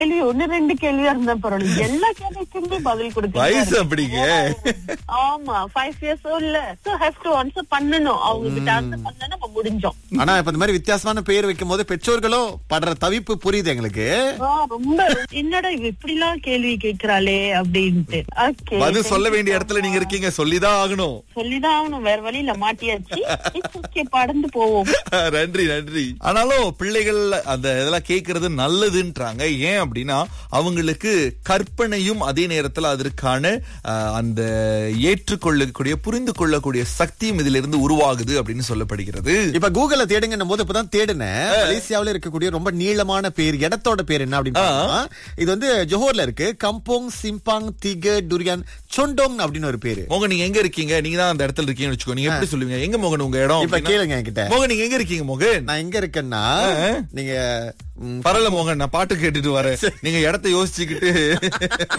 கேள்வி ஒண்ணு ரெண்டு கேள்வியா இருந்தா பரவாயில்ல எல்லா கேள்விக்குமே பதில் வயசு கொடுக்க அப்படிங்க ஆமா ஃபைவ் இயர்ஸ் இல்ல சோ ஹேவ் டு ஆன்சர் பண்ணணும் அவங்க கிட்ட ஆன்சர் பண்ணா நம்ம முடிஞ்சோம் ஆனா இப்ப இந்த மாதிரி வித்தியாசமான பேர் வைக்கும் போது பெற்றோர்களும் படுற தவிப்பு புரியுது எங்களுக்கு ஆ, ரொம்ப என்னடா இவ இப்படி எல்லாம் கேள்வி கேக்குறாளே அப்படின்ட்டு ஓகே பதில் சொல்ல வேண்டிய இடத்துல நீங்க இருக்கீங்க சொல்லிதான் ஆகணும் சொல்லிதான் ஆகணும் வேற வழியில மாட்டியாச்சு It's okay, படந்து போவோம் நன்றி நன்றி ஆனாலும் பிள்ளைகள் அந்த இதெல்லாம் கேக்குறது நல்லதுன்றாங்க ஏன் அப்படின்னா அவங்களுக்கு கற்பனையும் அதே நேரத்துல அதற்கான அஹ், அந்த ஏற்றுக்கொள்ளக்கூடிய புரிந்து கொள்ளக்கூடிய சக்தியும் இதுல இருந்து உருவாகுது அப்படின்னு சொல்லப்படுகிறது இப்ப கூகுள்ல தேடுங்கன்னும் போது இப்பதான் தேடினேன் மலேசியாவுல இருக்கக்கூடிய ரொம்ப நீளமான பேர் இடத்தோட பேர் என்ன அப்படின்னு பார்த்தோம்னா, இது வந்து ஜோஹர்ல இருக்கு Kampong Simpang Tiga Durian Sondong அப்படின்னு ஒரு பேரு மோகன் நீங்க எங்க இருக்கீங்க நீங்க தான் அந்த இடத்துல இருக்கீங்கன்னு வச்சுக்கோ நீங்க எப்படி சொல்லுவீங்க எங்க மோகன் உங்க இடம் இப்ப அப்படின்னா? கேளுங்க என்கிட்ட மோகன் நீங்க எங்க இருக்கீங்க மோகன் நான் எங்க இருக்கேன்னா நீங்க ம், பரவாயில்ல மோகன் நான் பாட்டு கேட்டுட்டு வரேன் நீங்க இடத்த யோசிச்சுக்கிட்டு